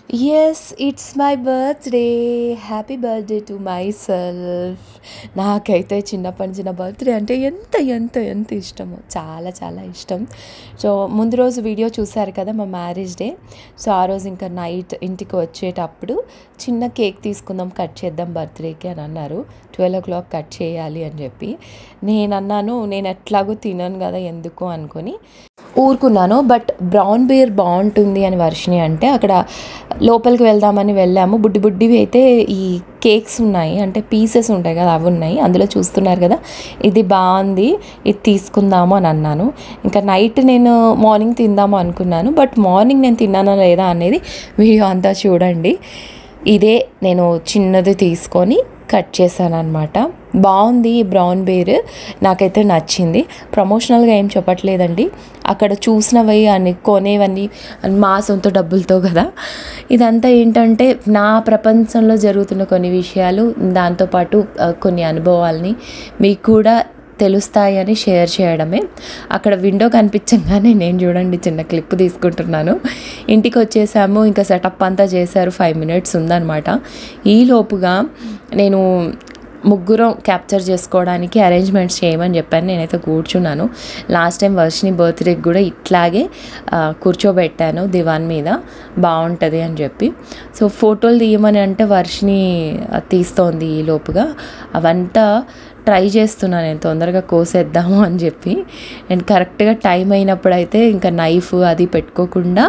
Yes it's my birthday. Happy birthday to my self. నాకైతే చిన్నప్పటి నుంచి నా బర్త్‌డే అంటే ఎంత, ఎంత, ఎంత ఇష్టమో. చాలా, చాలా ఇష్టం. సో, ముందు రోజు వీడియో చూసారు కదా! మా మ్యారేజ్ డే. సో, ఆ రోజు ఇంకా నైట్ ఇంటికి వచ్చేటప్పుడు చిన్న కేక్ తీసుకుందాం, కట్ చేద్దాం బర్త్‌డేకి అని అన్నారు. 12:00 కట్ చేయాలి అని చెప్పి. నేనన్నాను, నేను ఎట్లాగో తినను కదా! ఎందుకు అనుకోని ఊరుకున్నాను. బట్ బ్రౌన్ బేర్ బావుంటుంది అని వర్షిని అంటే అక్కడ లోపలికి వెళ్దామని వెళ్ళాము. బుడ్డి బుడ్డివి అయితే ఈ కేక్స్ ఉన్నాయి. అంటే పీసెస్ ఉంటాయి కదా! అవి ఉన్నాయి. అందులో చూస్తున్నారు కదా! ఇది బావుంది. ఇది తీసుకుందాము అని అన్నాను. ఇంకా నైట్ నేను మార్నింగ్ తిందాము అనుకున్నాను. బట్ మార్నింగ్ నేను తిన్నానా లేదా అనేది వీడియో అంతా చూడండి. ఇదే నేను చిన్నది తీసుకొని కట్ చేశాననమాట. బావుంది ఈ బ్రౌన్ బేర్. నాకైతే నచ్చింది. ప్రమోషనల్‌గా ఏం చెప్పట్లేదండి. అక్కడ చూసినవి అని కొనేవన్నీ మా సొంత డబ్బులతో కదా! ఇదంతా ఏంటంటే నా ప్రపంచంలో జరుగుతున్న కొన్ని విషయాలు, దాంతో పాటు ఆహ్, కొన్ని అనుభవాల్ని మీకు కూడా తెలుస్తాయని షేర్ చేయడమే. అక్కడ విండో కనిపించంగానే నేను చూడండి చిన్న క్లిప్ తీసుకుంటున్నాను. ఇంటికొచ్చేసాము. ఇంకా సెటప్ అంతా చేశారు. 5 మినిట్స్ ఉందనమాట. ఈలోపుగా నేను ముగ్గురం క్యాప్చర్ చేసుకోవడానికి అరేంజ్‌మెంట్స్ చేయమని చెప్పాను. నేనైతే కూర్చున్నాను. లాస్ట్ టైమ్ వర్షిని బర్త్‌డేకి కూడా ఇట్లాగే ఆహ్, కూర్చోబెట్టాను దివాన్ మీద. బావుంటది అని చెప్పి. సో, ఫోటోలు తీయమని అంటే వర్షిని తీస్తోంది ఈలోపుగా. అవంతా ట్రై చేస్తున్నా నేను తొందరగా కోసేద్దాము అని చెప్పి. అండ్ కరెక్ట్‌గా టైం అయినప్పుడైతే ఇంకా నైఫ్ అది పెట్టుకోకుండా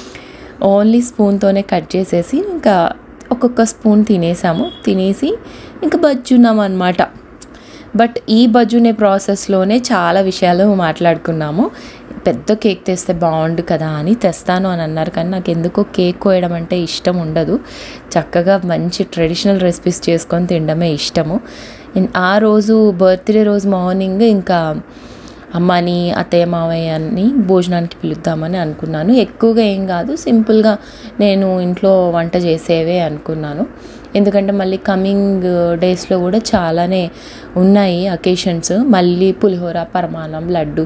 ఓన్లీ స్పూన్‌తోనే కట్ చేసేసి ఇంకా ఒక్కొక్క స్పూన్ తినేసాము. తినేసి ఇంక బజ్జున్నామనమాట. బట్ ఈ బజ్జునే ప్రాసెస్‌లోనే చాలా విషయాలు మాట్లాడుకున్నాము. పెద్ద కేక్ తెస్తే బావుండు కదా! అని తెస్తాను అని అన్నారు. కానీ నాకెందుకో కేక్ కోయడం అంటే ఇష్టం ఉండదు. చక్కగా మంచి ట్రెడిషనల్ రెసిపీస్ చేసుకొని తినడమే ఇష్టము. ఆ రోజు బర్త్‌డే రోజు మార్నింగ్ ఇంకా అమ్మని, అత్తయ్య, మావయ్యని భోజనానికి పిలుద్దామని అనుకున్నాను. ఎక్కువగా ఏం కాదు. సింపుల్‌గా నేను ఇంట్లో వంట చేసేవే అనుకున్నాను. ఎందుకంటే మళ్ళీ కమింగ్ డేస్‌లో కూడా చాలానే ఉన్నాయి అకేషన్స్. మళ్ళీ పులిహోర, పరమాన్నం, లడ్డు,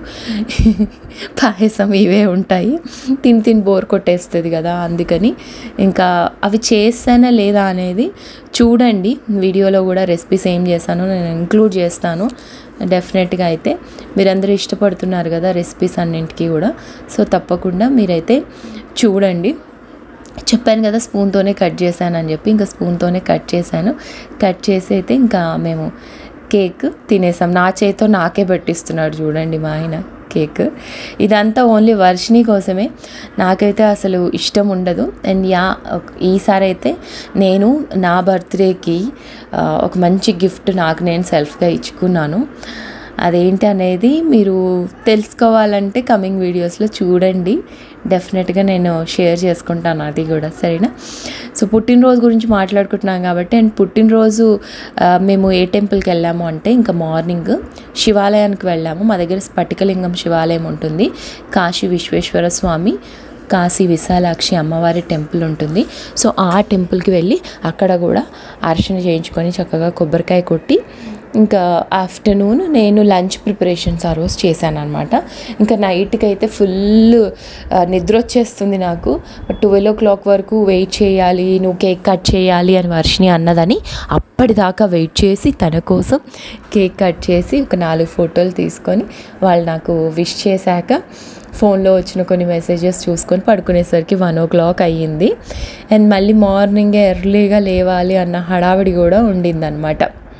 పాయసం ఇవే ఉంటాయి. తిని తిని బోర్ కొట్టేస్తది కదా! అందుకని ఇంకా అవి చేశానా లేదా అనేది చూడండి. వీడియోలో కూడా రెసిపీస్ ఏం చేశానో నేను ఇంక్లూడ్ చేస్తాను. డెఫినెట్‌గా అయితే మీరందరూ ఇష్టపడుతున్నారు కదా! రెసిపీస్ అన్నింటికి కూడా. సో, తప్పకుండా మీరైతే చూడండి. చెప్పాను కదా! స్పూన్‌తోనే కట్ చేశానని చెప్పి. ఇంకా స్పూన్‌తోనే కట్ చేశాను. కట్ చేసి అయితే ఇంకా మేము కేక్ తినేసాం. నా చేత్తో నాకే పెట్టిస్తున్నాడు చూడండి మా ఆయన కేక్. ఇదంతా ఓన్లీ వర్షిని కోసమే. నాకైతే అసలు ఇష్టం ఉండదు. And yeah! ఈసారైతే నేను నా బర్త్‌డేకి ఆహ్, ఒక మంచి గిఫ్ట్ నాకు నేను సెల్ఫ్‌గా ఇచ్చుకున్నాను. అదేంటి అనేది మీరు తెలుసుకోవాలంటే కమింగ్ వీడియోస్‌లో చూడండి. డెఫినెట్‌గా నేను షేర్ చేసుకుంటాను అది కూడా. సరేనా? సో, పుట్టినరోజు గురించి మాట్లాడుకుంటున్నాం కాబట్టి అండ్ పుట్టినరోజు ఆహ్, మేము ఏ టెంపుల్‌కి వెళ్ళాము అంటే ఇంకా మార్నింగ్ శివాలయానికి వెళ్ళాము. మా దగ్గర స్ఫటికలింగం శివాలయం ఉంటుంది. కాశీ విశ్వేశ్వర స్వామి, కాశీ విశాలాక్షి అమ్మవారి టెంపుల్ ఉంటుంది. సో, ఆ టెంపుల్‌కి వెళ్ళి అక్కడ కూడా అర్చన చేయించుకొని చక్కగా కొబ్బరికాయ కొట్టి ఇంకా ఆఫ్టర్‌నూన్ నేను లంచ్ ప్రిపరేషన్స్ ఆ రోజు చేశాననమాట. ఇంకా నైట్‌కి అయితే ఫుల్ ఆహ్, నిద్రొచ్చేస్తుంది నాకు. 12:00 వరకు వెయిట్ చేయాలి. నువ్వు కేక్ కట్ చేయాలి అని వర్షిని అన్నదని అప్పటిదాకా వెయిట్ చేసి తన కోసం కేక్ కట్ చేసి ఒక 4 ఫోటోలు తీసుకొని వాళ్ళు నాకు విష్ చేశాక ఫోన్‌లో వచ్చిన కొన్ని మెసేజెస్ చూసుకొని పడుకునేసరికి 1:00 అయ్యింది. అండ్ మళ్ళీ మార్నింగే ఎర్లీగా లేవాలి అన్న హడావిడి కూడా ఉండిందనమాట.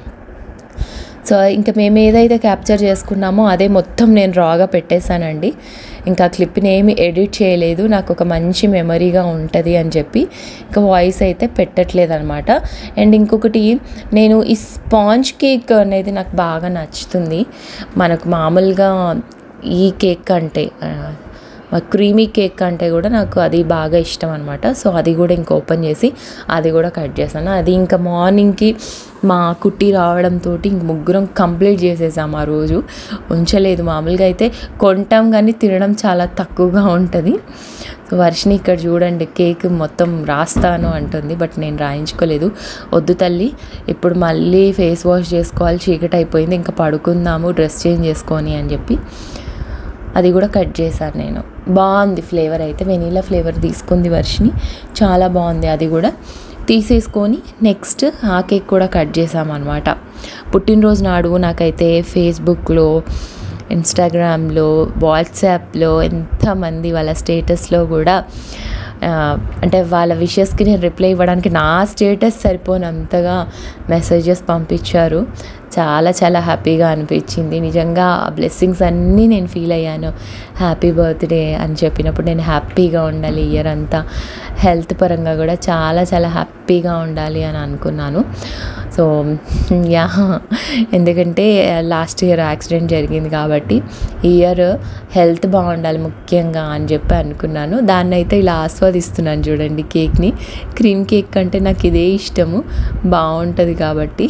సో, ఇంక మేము ఏదైతే క్యాప్చర్ చేసుకున్నామో అదే మొత్తం నేను రాగా పెట్టేసానండి. ఇంకా క్లిప్‌ని ఏమి ఎడిట్ చేయలేదు. నాకు ఒక మంచి మెమరీగా ఉంటది అని చెప్పి. ఇంకా వాయిస్ అయితే పెట్టట్లేదనమాట. అండ్ ఇంకొకటి నేను ఈ స్పాంజ్ కేక్ అనేది నాకు బాగా నచ్చుతుంది. మనకు మామూలుగా ఈ కేక్ కంటే ఆహ్, క్రీమీ కేక్ కంటే కూడా నాకు అది బాగా ఇష్టం అనమాట. సో, అది కూడా ఇంక ఓపెన్ చేసి అది కూడా కట్ చేశాను. అది ఇంకా మార్నింగ్‌కి మా కుట్టి రావడంతోటి ఇంక ముగ్గురం కంప్లీట్ చేసేసాం ఆ రోజు. ఉంచలేదు. మామూలుగా అయితే కొంటాం గానీ తినడం చాలా తక్కువగా ఉంటది. సో, వర్షిని ఇక్కడ చూడండి కేక్ మొత్తం రాస్తాను అంటుంది. బట్ నేను రాయించుకోలేదు. వద్దు తల్లి ఇప్పుడు మళ్ళీ ఫేస్ వాష్ చేసుకోవాలి. చీకటి అయిపోయింది. ఇంకా పడుకుందాము డ్రెస్ చేంజ్ చేసుకొని అని చెప్పి అది కూడా కట్ చేశాను నేను బాగుంది ఫ్లేవర్ అయితే వెనీలా ఫ్లేవర్ తీసుకుంది వర్షిని చాలా బాగుంది అది కూడా తీసేసుకొని నెక్స్ట్ ఆ కేక్ కూడా కట్ చేసామన్నమాట పుట్టినరోజు నాడు నాకైతే ఫేస్బుక్లో ఇన్స్టాగ్రామ్లో వాట్సాప్లో ఎంతమంది వాళ్ళ స్టేటస్లో కూడా ఆ, అంటే వాళ్ళ విషెస్కి నేను రిప్లై ఇవ్వడానికి నా స్టేటస్ సరిపోనంతగా మెసేజెస్ పంపించారు చాలా చాలా హ్యాపీగా అనిపించింది నిజంగా ఆ బ్లెస్సింగ్స్ అన్నీ నేను ఫీల్ అయ్యాను హ్యాపీ బర్త్డే అని చెప్పినప్పుడు నేను హ్యాపీగా ఉండాలి ఇయర్ అంతా హెల్త్ పరంగా కూడా చాలా చాలా హ్యాపీగా ఉండాలి అని అనుకున్నాను సో యా ఎందుకంటే లాస్ట్ ఇయర్ యాక్సిడెంట్ జరిగింది కాబట్టి ఈ ఇయర్ హెల్త్ బాగుండాలి ముఖ్యంగా అని చెప్పి అనుకున్నాను దాన్ని అయితే ఇలా ఆస్వాదిస్తున్నాను చూడండి కేక్ని క్రీమ్ కేక్ కంటే నాకు ఇదే ఇష్టము బాగుంటుంది కాబట్టి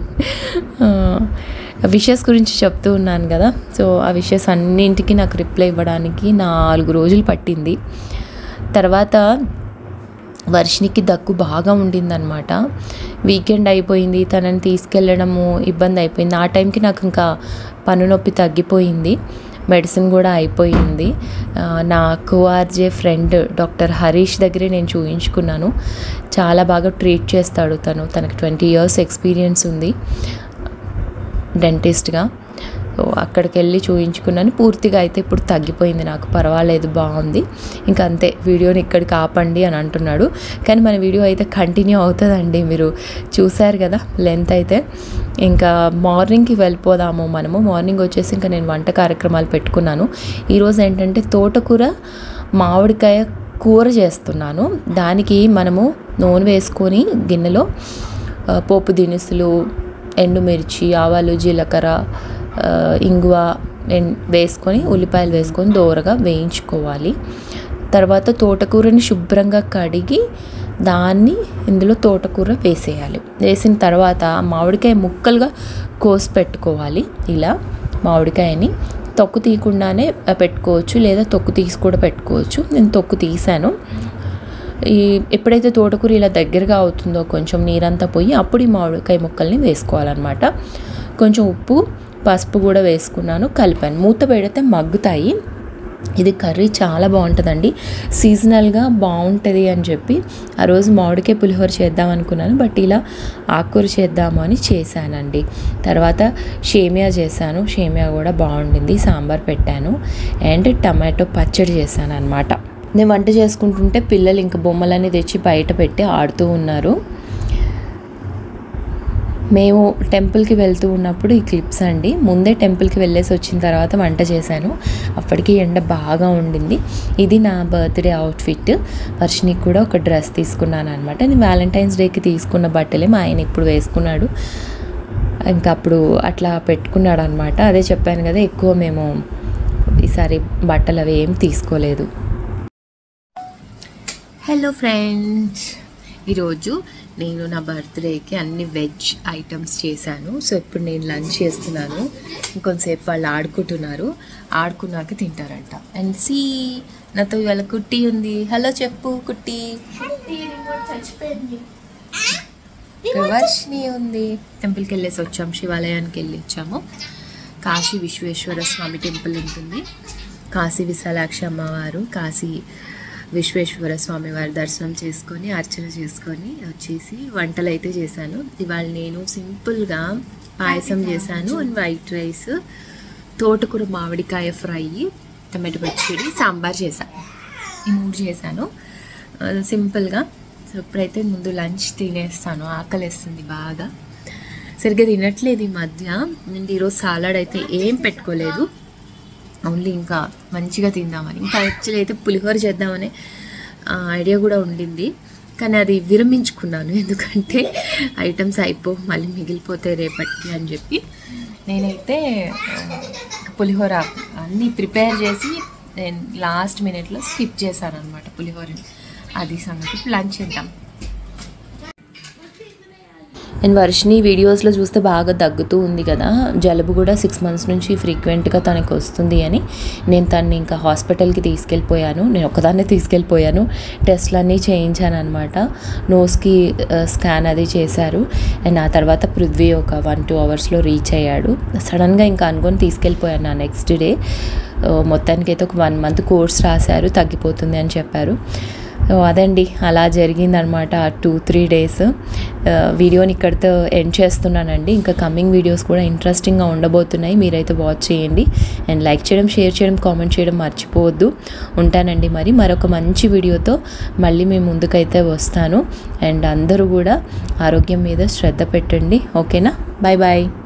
విషెస్ గురించి చెప్తూ ఉన్నాను కదా సో ఆ విషెస్ అన్నింటికి నాకు రిప్లై ఇవ్వడానికి నాలుగు రోజులు పట్టింది తర్వాత వర్షినికి దగ్గు బాగా ఉండిందనమాట వీకెండ్ అయిపోయింది తనని తీసుకెళ్ళడము ఇబ్బంది అయిపోయింది ఆ టైంకి నాకు ఇంకా పన్ను నొప్పి తగ్గిపోయింది మెడిసిన్ కూడా అయిపోయింది ఆ, నా కోఆర్జే ఫ్రెండ్ డాక్టర్ హరీష్ దగ్గరే నేను చూయించుకున్నాను చాలా బాగా ట్రీట్ చేస్తాడు తను తనకు ట్వంటీ ఇయర్స్ ఎక్స్పీరియన్స్ ఉంది డెంటిస్ట్గా సో అక్కడికి వెళ్ళి చూయించుకున్నాను పూర్తిగా అయితే ఇప్పుడు తగ్గిపోయింది నాకు పర్వాలేదు బాగుంది ఇంకా అంతే వీడియోని ఇక్కడికి ఆపండి అని అంటున్నాడు కానీ మన వీడియో అయితే కంటిన్యూ అవుతుందండి మీరు చూశారు కదా లెంత్ అయితే ఇంకా మార్నింగ్కి వెళ్ళిపోదాము మనము మార్నింగ్ వచ్చేసి ఇంకా నేను వంట కార్యక్రమాలు పెట్టుకున్నాను ఈరోజు ఏంటంటే తోటకూర మామిడికాయ కూర చేస్తున్నాను దానికి మనము నూనె వేసుకొని గిన్నెలో ఆ, పోపు దినుసులు ఎండుమిర్చి ఆవాలు జీలకర్ర ఆ, ఇంగువ ఎన్- వేసుకొని ఉల్లిపాయలు వేసుకొని దోరగా వేయించుకోవాలి తర్వాత తోటకూరని శుభ్రంగా కడిగి దాన్ని ఇందులో తోటకూర వేసేయాలి వేసిన తర్వాత మామిడికాయ ముక్కలుగా కోసి పెట్టుకోవాలి ఇలా మామిడికాయని తొక్కు తీయకుండానే పెట్టుకోవచ్చు లేదా తొక్కు తీసి కూడా పెట్టుకోవచ్చు నేను తొక్కు తీసాను ఈ ఎప్పుడైతే తోటకూర ఇలా దగ్గరగా అవుతుందో కొంచెం నీరంతా పోయి అప్పుడు ఈ మామిడికాయ ముక్కల్ని వేసుకోవాలన్నమాట కొంచెం ఉప్పు పసుపు కూడా వేసుకున్నాను కలిపాను మూత పెడితే మగ్గుతాయి ఇది కర్రీ చాలా బాగుంటుందండి సీజనల్గా బాగుంటుంది అని చెప్పి ఆ రోజు మామిడికాయ పులిహోర చేద్దాం అనుకున్నాను బట్ ఇలా ఆకుకూర చేద్దాము అని చేశానండి తర్వాత షేమియా చేశాను షేమియా కూడా బాగుండింది సాంబార్ పెట్టాను అండ్ టమాటో పచ్చడి చేశాను అనమాట నేను వంట చేసుకుంటుంటే పిల్లలు ఇంకా బొమ్మలన్నీ తెచ్చి బయట పెట్టి ఆడుతూ ఉన్నారు మేము టెంపుల్కి వెళ్తూ ఉన్నప్పుడు ఈ క్లిప్స్ అండి ముందే టెంపుల్కి వెళ్ళేసి వచ్చిన తర్వాత వంట చేశాను అప్పటికి ఎండ బాగా ఉండింది ఇది నా బర్త్డే అవుట్ఫిట్ వర్షినికి కూడా ఒక డ్రెస్ తీసుకున్నాను అనమాట నేను వ్యాలంటైన్స్ డేకి తీసుకున్న బట్టలే మా ఆయన ఇప్పుడు వేసుకున్నాడు ఇంకా అప్పుడు అట్లా పెట్టుకున్నాడు అనమాట అదే చెప్పాను కదా ఎక్కువ మేము ఈసారి బట్టలు అవి ఏం తీసుకోలేదు హలో ఫ్రెండ్స్ ఈరోజు నేను నా బర్త్డేకి అన్ని వెజ్ ఐటమ్స్ చేశాను సో ఇప్పుడు నేను లంచ్ చేస్తున్నాను ఇంకొంతసేపు వాళ్ళు ఆడుకుంటున్నారు ఆడుకున్నాక తింటారంట అండ్ సి నాతో ఇవాళ కుట్టి ఉంది హలో చెప్పు కుట్టి ఇక్కడ వర్షిని ఉంది టెంపుల్కి వెళ్ళేసి వచ్చాం శివాలయానికి వెళ్ళి వచ్చాము కాశీ విశ్వేశ్వర స్వామి టెంపుల్ ఉంటుంది కాశీ విశాలాక్షి అమ్మవారు కాశీ విశ్వేశ్వర స్వామి వారి దర్శనం చేసుకొని అర్చన చేసుకొని వచ్చేసి వంటలు అయితే చేశాను ఇవాళ నేను సింపుల్గా పాయసం చేశాను అండ్ వైట్ రైస్ తోటకూర మామిడికాయ ఫ్రై టమాటో పచ్చడి సాంబార్ చేశాను ఈ మూడు చేశాను ఆ, సింపుల్గా సో ఇప్పుడైతే ముందు లంచ్ తినేస్తాను ఆకలేస్తుంది బాగా సరిగ్గా తినట్లేదు ఈ మధ్య నేను ఈరోజు సాలాడ్ అయితే ఏం పెట్టుకోలేదు ఓన్లీ ఇంకా మంచిగా తిందామని ఇంకా యాక్చువల్లీ అయితే పులిహోర చేద్దామనే ఆ, ఐడియా కూడా ఉండింది కానీ అది విరమించుకున్నాను ఎందుకంటే ఐటమ్స్ అయిపో మళ్ళీ మిగిలిపోతే రేపటికి అని చెప్పి నేనైతే ఆ, పులిహోర అన్నీ ప్రిపేర్ చేసి నేను లాస్ట్ మినిట్లో స్కిప్ చేశాను అనమాట పులిహోరని అది సంగతి ఇప్పుడు లంచ్ చేద్దాం అండ్ వర్షిని వీడియోస్లో చూస్తే బాగా దగ్గుతూ ఉంది కదా జలుబు కూడా సిక్స్ మంత్స్ నుంచి ఫ్రీక్వెంట్గా తనకు వస్తుంది అని నేను తన్ని ఇంకా హాస్పిటల్కి తీసుకెళ్ళిపోయాను నేను ఒక్కదాన్నే తీసుకెళ్ళిపోయాను టెస్ట్లన్నీ చేయించాను అనమాట నోస్కి స్కాన్ అది చేశారు అండ్ ఆ తర్వాత పృథ్వీ ఒక వన్ టూ అవర్స్లో రీచ్ అయ్యాడు సడన్గా ఇంకా అనుకొని తీసుకెళ్ళిపోయాను నా నెక్స్ట్ డే మొత్తానికి అయితే ఒక వన్ మంత్ కోర్స్ రాశారు తగ్గిపోతుంది అని చెప్పారు సో అదండి అలా జరిగిందనమాట ఆ టూ త్రీ డేస్ వీడియోని ఇక్కడితో ఎండ్ చేస్తున్నానండి ఇంకా కమింగ్ వీడియోస్ కూడా ఇంట్రెస్టింగ్గా ఉండబోతున్నాయి మీరైతే వాచ్ చేయండి అండ్ లైక్ చేయడం షేర్ చేయడం కామెంట్ చేయడం మర్చిపోవద్దు ఉంటానండి మరి మరొక మంచి వీడియోతో మళ్ళీ మీ ముందుకైతే వస్తాను అండ్ అందరూ కూడా ఆరోగ్యం మీద శ్రద్ధ పెట్టండి ఓకేనా బాయ్ బాయ్